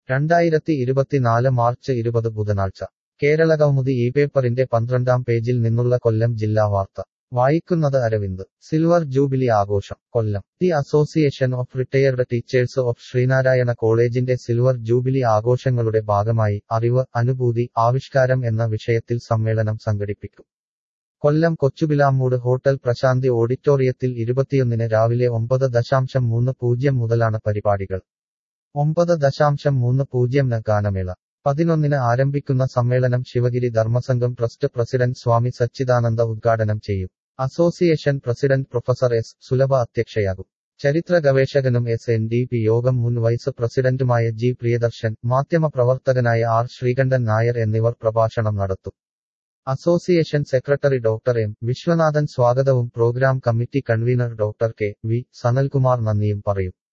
രണ്ടായിരത്തി ഇരുപത്തിനാല് മാർച്ച് ഇരുപത് ബുധനാഴ്ച കേരള കൗമുദി ഈ പേപ്പറിന്റെ പന്ത്രണ്ടാം പേജിൽ നിന്നുള്ള കൊല്ലം ജില്ലാ വാർത്ത വായിക്കുന്നത് അരവിന്ദ് സിൽവർ ജൂബിലി ആഘോഷം Kollam the association of retired teachers of Sreenarayana കോളേജിന്റെ സിൽവർ ജൂബിലി ആഘോഷങ്ങളുടെ ഭാഗമായി അറിവ് അനുഭൂതി ആവിഷ്കാരം എന്ന വിഷയത്തിൽ സമ്മേളനം സംഘടിപ്പിക്കും കൊല്ലം കൊച്ചുപിലാമ്മൂട് ഹോട്ടൽ പ്രശാന്തി ഓഡിറ്റോറിയത്തിൽ ഇരുപത്തിയൊന്നിന് രാവിലെ ഒമ്പത് ദശാംശം മൂന്ന് പൂജ്യം മുതലാണ് പരിപാടികൾ ഒമ്പത് ദശാംശം മൂന്ന് പൂജ്യം ന് ഗാനമേള പതിനൊന്നിന് ആരംഭിക്കുന്ന സമ്മേളനം ശിവഗിരി ധർമ്മസംഘം ട്രസ്റ്റ് പ്രസിഡന്റ് സ്വാമി സച്ചിദാനന്ദ ഉദ്ഘാടനം ചെയ്യും association president professor S Sulabha അധ്യക്ഷയാകും ചരിത്ര ഗവേഷകനും S N D P Yogam മുൻ വൈസ് പ്രസിഡന്റുമായ ജി പ്രിയദർശൻ മാധ്യമപ്രവർത്തകനായ ആർ ശ്രീകണ്ഠൻ നായർ എന്നിവർ പ്രഭാഷണം നടത്തും association secretary doctor M Viswanathan സ്വാഗതവും programme committee convener doctor K V Sanalkumar നന്ദിയും പറയും